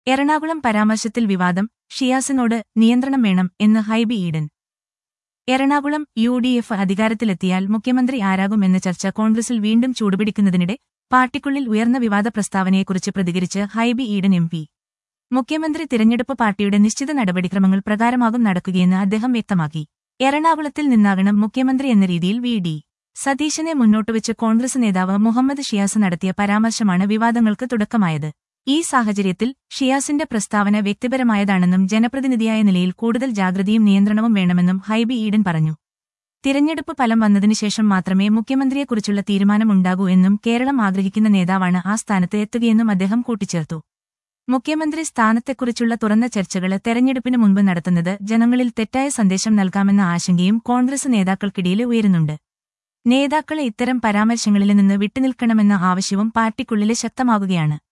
എറണാകുളം പരാമർശത്തിൽ വിവാദം ഷിയാസിനോട് നിയന്ത്രണം വേണം എന്ന് Hibi Eden Ernakulam U D F അധികാരത്തിലെത്തിയാൽ മുഖ്യമന്ത്രി ആരാകുമെന്ന ചർച്ച കോൺഗ്രസിൽ വീണ്ടും ചൂടുപിടിക്കുന്നതിനിടെ പാർട്ടിക്കുള്ളിൽ ഉയർന്ന വിവാദ പ്രസ്താവനയെക്കുറിച്ച് പ്രതികരിച്ച് ഹൈബി ഈഡൻ എം പി മുഖ്യമന്ത്രി തിരഞ്ഞെടുപ്പ് പാർട്ടിയുടെ നിശ്ചിത നടപടിക്രമങ്ങൾ പ്രകാരമാകും നടക്കുകയെന്ന് അദ്ദേഹം വ്യക്തമാക്കി എറണാകുളത്തിൽ നിന്നാകണം മുഖ്യമന്ത്രി എന്ന രീതിയിൽ വി ഡി സതീശനെ മുന്നോട്ടുവെച്ച് കോൺഗ്രസ് നേതാവ് മുഹമ്മദ് ഷിയാസ് നടത്തിയ പരാമർശമാണ് വിവാദങ്ങൾക്ക് തുടക്കമായത് ഈ സാഹചര്യത്തിൽ ഷിയാസിന്റെ പ്രസ്താവന വ്യക്തിപരമായതാണെന്നും ജനപ്രതിനിധിയായ നിലയിൽ കൂടുതൽ ജാഗ്രതയും നിയന്ത്രണവും വേണമെന്നും ഹൈബി ഈഡൻ പറഞ്ഞു തിരഞ്ഞെടുപ്പ് ഫലം വന്നതിനുശേഷം മാത്രമേ മുഖ്യമന്ത്രിയെക്കുറിച്ചുള്ള തീരുമാനമുണ്ടാകൂ എന്നും കേരളം ആഗ്രഹിക്കുന്ന നേതാവാണ് ആ സ്ഥാനത്ത് എത്തുകയെന്നും അദ്ദേഹം കൂട്ടിച്ചേർത്തു മുഖ്യമന്ത്രി സ്ഥാനത്തെക്കുറിച്ചുള്ള തുറന്ന ചർച്ചകൾ തെരഞ്ഞെടുപ്പിന് മുൻപ് നടത്തുന്നത് ജനങ്ങളിൽ തെറ്റായ സന്ദേശം നൽകാമെന്ന ആശങ്കയും കോൺഗ്രസ് നേതാക്കൾക്കിടയിൽ ഉയരുന്നുണ്ട് നേതാക്കളെ ഇത്തരം പരാമർശങ്ങളിൽ നിന്ന് വിട്ടുനിൽക്കണമെന്ന ആവശ്യവും പാർട്ടിക്കുള്ളിലെ ശക്തമാകുകയാണ്